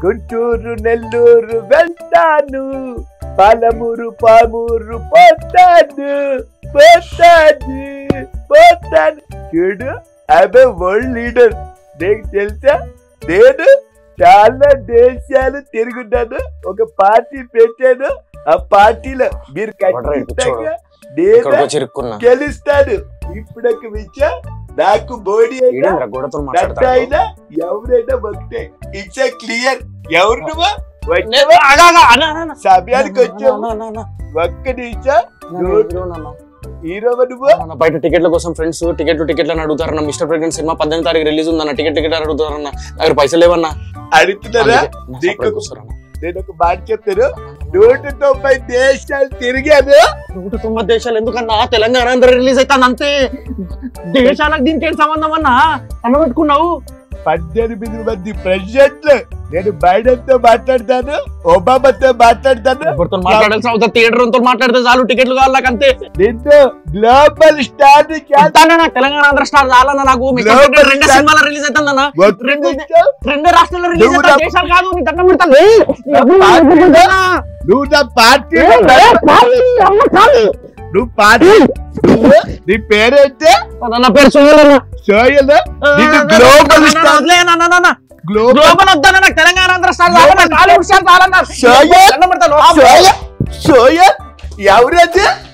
గుంటూరు నెల్లూరు వెళ్తాను పాలమూరు పామూరు పోతాను పోతాను పోతాను చూడు అబే వరల్డ్ లీడర్ నీకు తెలుసా నేను చాలా దేశాలు తిరుగున్నాను ఒక పార్టీ పెట్టాను ఆ పార్టీలో మీరు ఎవడ్రా ఈ ఖచ్చితంగా ఇక్కడికి నేను వచ్చి ఇరుక్కున్నా గెలుస్తాను ఇప్పుడు ఒక విషయం నాకు బోడీ అయినా ఈడేంద్రా గోడతో దట్ మాట్లాడతాడు అయినా ఎవరైనా ఒకటే ఇట్స్ క్లియర్ ఎవరు నువ్వు నే- వచ్చావా? ఆగా, ఆగా, అన్నా, అన్నా, అన్నా. సమయానికి వచ్చావు అన్నా, అన్నా, అన్నా. ఒక్క నిమిషం అన్నా, Good. హీరో నాన్న. హీరో నువ్వు అన్న, బయట టికెట్ల కోసం ఫ్రెండ్స్ టికెట్లు టికెట్లు అని అడుగుతారన్న మిస్టర్ ప్రెగ్నెంట్ సినిమా పద్దెనిమిది తారీఖు రిలీజ్ ఉందన్న టికెట్ టికెట్ అని అడుగుతారన్న దగ్గర పైసలు లేవన్నా అడుగుతున్నారా అందుకే నా నీకు- సపరేట్ కూర్చోరన్న. నేను ఒక మాట చెప్తాను నూట తొంభై దేశాలు తిరిగాను నూట తొంభై దేశాలు ఎందుకన్నా తెలంగాణ అందరూ రిలీజ్ అవుతాను అంతే దేశాలకు దీనికి ఏం సంబంధం అన్నా అన్న పెట్టుకున్నావు పద్దెనిమిది మంది ప్రెసిడెంట్లు నేను బైడెన్ తో మాట్లాడతాను ఒబామాతో మాట్లాడతాను ఎవరితో మాట్లాడాల్సిన అవసరం థియేటర్ తో మాట్లాడితే చాలు టికెట్లు కావాలి నాకు అంతే నిన్ను గ్లోబల్ స్టార్ చెప్తానా నాకు తెలంగాణ ఆంధ్ర స్టార్ చాలన్నా నాకు మిస్టర్ Global ప్రెగ్నెంట్ రెండు star. సినిమాలు రిలీజ్ అవుతుందన్నా రెండు నువ్వు రెండు రాష్ట్రాల్లో రిలీజ్ నువ్వు అవుతా నా- దేశాలు కాదు నీ దండం పెడతాను ఏయ్, నీ అబ్బు నా దండం పెడతానా? నా పార్టీ ఏయ్, ఏయ్, కాదు, అమ్మ కాదు. నువ్వు పార్టీ నువ్వు నీ పేరేంటే నా పేరు సోయలన్న సోయల్ నిన్ను గ్లోబల్ స్టార్ గ్లోబల్ గ్లోబల్ వద్దన్న నాకు తెలంగాణ ఆంధ్ర స్టార్ చాలన్నా టాలీవుడ్ స్టార్ చాలన్నా సోయల్ దండం పెడతాను సోయల్ సోయల్ ఎవరైతే